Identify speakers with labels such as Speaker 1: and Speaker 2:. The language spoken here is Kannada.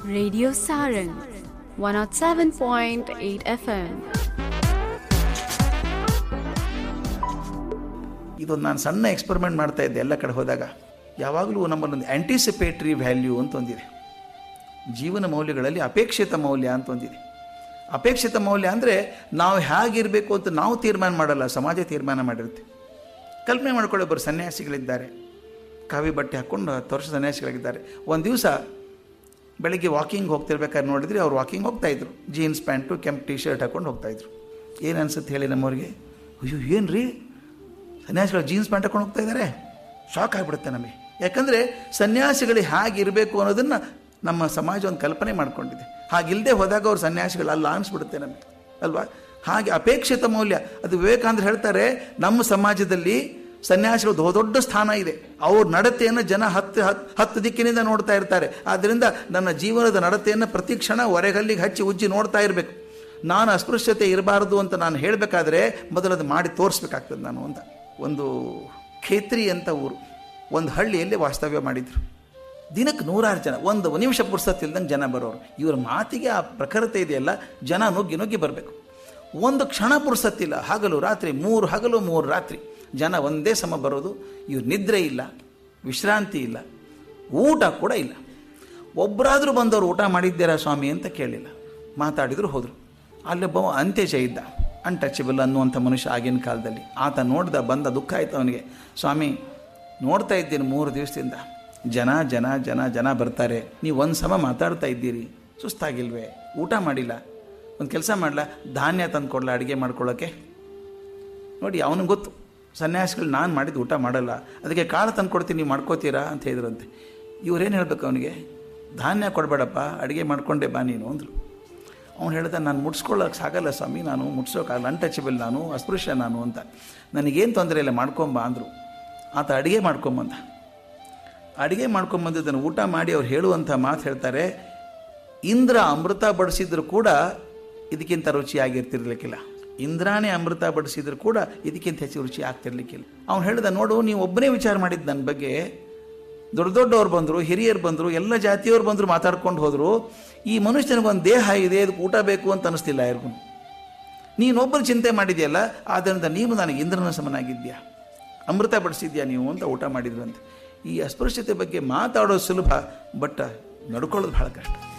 Speaker 1: Radio Saran 107.8 FM.
Speaker 2: ಇದೊಂದು ನಾನು ಸಣ್ಣ ಎಕ್ಸ್ಪೆರಿಮೆಂಟ್ ಮಾಡ್ತಾ ಇದ್ದೆ ಎಲ್ಲ ಕಡೆ ಹೋದಾಗ ಯಾವಾಗಲೂ ನಮ್ಮಲ್ಲೊಂದು ಆ್ಯಂಟಿಸಿಪೇಟ್ರಿ ವ್ಯಾಲ್ಯೂ ಅಂತ ಒಂದಿದೆ ಜೀವನ ಮೌಲ್ಯಗಳಲ್ಲಿ ಅಪೇಕ್ಷಿತ ಮೌಲ್ಯ ಅಂತ ಒಂದಿದೆ ಅಪೇಕ್ಷಿತ ಮೌಲ್ಯ ಅಂದರೆ ನಾವು ಹೇಗಿರಬೇಕು ಅಂತ ನಾವು ತೀರ್ಮಾನ ಮಾಡಲ್ಲ ಸಮಾಜ ತೀರ್ಮಾನ ಮಾಡಿರುತ್ತೆ ಕಲ್ಪನೆ ಮಾಡ್ಕೊಳ್ಳಿ ಒಬ್ಬರು ಸನ್ಯಾಸಿಗಳಿದ್ದಾರೆ ಕಾವಿ ಬಟ್ಟೆ ಹಾಕ್ಕೊಂಡು ಹತ್ತು ವರ್ಷ ಸನ್ಯಾಸಿಗಳಿದ್ದಾರೆ ಒಂದು ದಿವಸ ಬೆಳಗ್ಗೆ ವಾಕಿಂಗ್ ಹೋಗ್ತಿರ್ಬೇಕಾದ್ರೆ ನೋಡಿದ್ರೆ ಅವ್ರು ವಾಕಿಂಗ್ ಹೋಗ್ತಾಯಿದ್ರು ಜೀನ್ಸ್ ಪ್ಯಾಂಟು ಕೆಂಪು ಟಿ ಶರ್ಟ್ ಹಾಕ್ಕೊಂಡು ಹೋಗ್ತಾಯಿದ್ರು ಏನು ಅನ್ಸುತ್ತೆ ಹೇಳಿ ನಮ್ಮವ್ರಿಗೆ ಅಯ್ಯೋ ಏನು ರೀ ಸನ್ಯಾಸಿಗಳು ಜೀನ್ಸ್ ಪ್ಯಾಂಟ್ ಹಾಕೊಂಡು ಹೋಗ್ತಾ ಇದ್ದಾರೆ ಶಾಕ್ ಆಗಿಬಿಡುತ್ತೆ ನಮಗೆ ಯಾಕಂದರೆ ಸನ್ಯಾಸಿಗಳು ಹೇಗಿರಬೇಕು ಅನ್ನೋದನ್ನು ನಮ್ಮ ಸಮಾಜ ಒಂದು ಕಲ್ಪನೆ ಮಾಡ್ಕೊಂಡಿದೆ ಹಾಗಿಲ್ಲದೆ ಹೋದಾಗ ಅವ್ರು ಸನ್ಯಾಸಿಗಳು ಅಲ್ಲ ಅನಿಸ್ಬಿಡುತ್ತೆ ನಮಗೆ ಅಲ್ವಾ ಹಾಗೆ ಅಪೇಕ್ಷಿತ ಮೌಲ್ಯ ಅದು ವಿವೇಕಾನಂದರು ಹೇಳ್ತಾರೆ ನಮ್ಮ ಸಮಾಜದಲ್ಲಿ ಸನ್ಯಾಸಿಗಳು ದೊ- ದೊಡ್ಡ ಸ್ಥಾನ ಇದೆ ಅವ್ರ ನಡತೆಯನ್ನು ಜನ ಹತ್ತು ಹತ್ತು ಹತ್ತು ದಿಕ್ಕಿನಿಂದ ನೋಡ್ತಾ ಇರ್ತಾರೆ ಆದ್ದರಿಂದ ನನ್ನ ಜೀವನದ ನಡತೆಯನ್ನು ಪ್ರತಿ ಕ್ಷಣ ಹೊರೆಗಲ್ಲಿಗೆ ಹಚ್ಚಿ ಉಜ್ಜಿ ನೋಡ್ತಾ ಇರಬೇಕು ನಾನು ಅಸ್ಪೃಶ್ಯತೆ ಇರಬಾರ್ದು ಅಂತ ನಾನು ಹೇಳಬೇಕಾದ್ರೆ ಮೊದಲು ಅದು ಮಾಡಿ ತೋರಿಸ್ಬೇಕಾಗ್ತದೆ ನಾನು ಅಂತ ಒಂದು ಖೇತ್ರಿ ಅಂತ ಊರು ಒಂದು ಹಳ್ಳಿಯಲ್ಲಿ ವಾಸ್ತವ್ಯ ಮಾಡಿದರು ದಿನಕ್ಕೆ ನೂರಾರು ಜನ ಒಂದು ನಿಮಿಷ ಪುರ್ಸತ್ ಇಲ್ದಂಗೆ ಜನ ಬರೋರು ಇವರ ಮಾತಿಗೆ ಆ ಪ್ರಖರತೆ ಇದೆಯಲ್ಲ ಜನ ನುಗ್ಗಿ ನುಗ್ಗಿ ಬರಬೇಕು ಒಂದು ಕ್ಷಣ ಪುರ್ಸತ್ತಿಲ್ಲ ಹಗಲು ರಾತ್ರಿ ಮೂರು ಹಗಲು ಮೂರು ರಾತ್ರಿ ಜನ ಒಂದೇ ಸಮ ಬರೋದು ಇವ್ರು ನಿದ್ರೆ ಇಲ್ಲ ವಿಶ್ರಾಂತಿ ಇಲ್ಲ ಊಟ ಕೂಡ ಇಲ್ಲ ಒಬ್ಬರಾದರೂ ಬಂದವರು ಊಟ ಮಾಡಿದ್ದೀರಾ ಸ್ವಾಮಿ ಅಂತ ಕೇಳಿಲ್ಲ ಮಾತಾಡಿದ್ರು ಹೋದರು ಅಲ್ಲೊಬ್ಬ ಅಂತ್ಯಜ ಇದ್ದ ಅನ್ಟಚಬಲ್ ಅನ್ನುವಂಥ ಮನುಷ್ಯ ಆಗಿನ ಕಾಲದಲ್ಲಿ ಆತ ನೋಡ್ದ ಬಂದ ದುಃಖ ಆಯ್ತು ಅವನಿಗೆ ಸ್ವಾಮಿ ನೋಡ್ತಾ ಇದ್ದೀನಿ ಮೂರು ದಿವಸದಿಂದ ಜನ ಜನ ಜನ ಜನ ಬರ್ತಾರೆ ನೀವು ಒಂದು ಸಮ ಮಾತಾಡ್ತಾ ಇದ್ದೀರಿ ಸುಸ್ತಾಗಿಲ್ವೇ ಊಟ ಮಾಡಿಲ್ಲ ಒಂದು ಕೆಲಸ ಮಾಡಲ ಧಾನ್ಯ ತಂದು ಕೊಡಲ ಅಡುಗೆ ಮಾಡ್ಕೊಳ್ಳೋಕ್ಕೆ ನೋಡಿ ಅವನಿಗೆ ಗೊತ್ತು ಸನ್ಯಾಸಿಗಳು ನಾನು ಮಾಡಿದ್ದು ಊಟ ಮಾಡಲ್ಲ ಅದಕ್ಕೆ ಕಾಳು ತಂದು ಕೊಡ್ತೀನಿ ನೀವು ಮಾಡ್ಕೋತೀರಾ ಅಂತ ಹೇಳಿದ್ರಂತೆ ಇವ್ರೇನು ಹೇಳ್ಬೇಕು ಅವನಿಗೆ ಧಾನ್ಯ ಕೊಡಬೇಡಪ್ಪ ಅಡುಗೆ ಮಾಡ್ಕೊಂಡೆ ಬಾ ನೀನು ಅಂದರು ಅವ್ನು ಹೇಳ್ದ ನಾನು ಮುಟ್ಸ್ಕೊಳ್ಳೋಕೆ ಸಾಗಲ್ಲ ಸ್ವಾಮಿ ನಾನು ಮುಟ್ಸೋಕ್ಕಾಗಲ್ಲ ಅನ್ಟಚಬಲ್ ನಾನು ಅಸ್ಪೃಶ್ಯ ನಾನು ಅಂತ ನನಗೇನು ತೊಂದರೆ ಇಲ್ಲ ಮಾಡ್ಕೊಂಬ ಅಂದರು ಆತ ಅಡುಗೆ ಮಾಡ್ಕೊಂಬಂದ ಅಡುಗೆ ಮಾಡ್ಕೊಂಬಂದಿದ್ದನ್ನು ಊಟ ಮಾಡಿ ಅವ್ರು ಹೇಳುವಂಥ ಮಾತು ಹೇಳ್ತಾರೆ ಇಂದ್ರ ಅಮೃತ ಬಡಿಸಿದ್ರು ಕೂಡ ಇದಕ್ಕಿಂತ ರುಚಿಯಾಗಿರ್ತಿರ್ಲಿಕ್ಕಿಲ್ಲ ಇಂದ್ರಾನೇ ಅಮೃತ ಬಡಿಸಿದ್ರು ಕೂಡ ಇದಕ್ಕಿಂತ ಹೆಚ್ಚು ರುಚಿ ಆಗ್ತಿರ್ಲಿಕ್ಕಿಲ್ಲ ಅವ್ನು ಹೇಳ್ದ ನೋಡು ನೀವು ಒಬ್ಬನೇ ವಿಚಾರ ಮಾಡಿದ್ದು ನನ್ನ ಬಗ್ಗೆ ದೊಡ್ಡ ದೊಡ್ಡವ್ರು ಬಂದರು ಹಿರಿಯರು ಬಂದರು ಎಲ್ಲ ಜಾತಿಯವ್ರು ಬಂದರು ಮಾತಾಡ್ಕೊಂಡು ಹೋದರು ಈ ಮನುಷ್ಯನಿಗೊಂದು ದೇಹ ಇದೆ ಅದಕ್ಕೆ ಊಟ ಬೇಕು ಅಂತ ಅನಿಸ್ತಿಲ್ಲ ಯಾರಿಗೂ ನೀನೊಬ್ಬರು ಚಿಂತೆ ಮಾಡಿದೆಯಲ್ಲ ಆದ್ದರಿಂದ ನೀನು ನನಗೆ ಇಂದ್ರನ ಸಮನಾಗಿದ್ಯಾ ಅಮೃತ ಬಡಿಸಿದ್ಯಾ ನೀವು ಅಂತ ಊಟ ಮಾಡಿದ್ರು ಅಂತ ಈ ಅಸ್ಪೃಶ್ಯತೆ ಬಗ್ಗೆ ಮಾತಾಡೋದು ಸುಲಭ ಬಟ್ ನಡ್ಕೊಳ್ಳೋದು ಬಹಳ ಕಷ್ಟ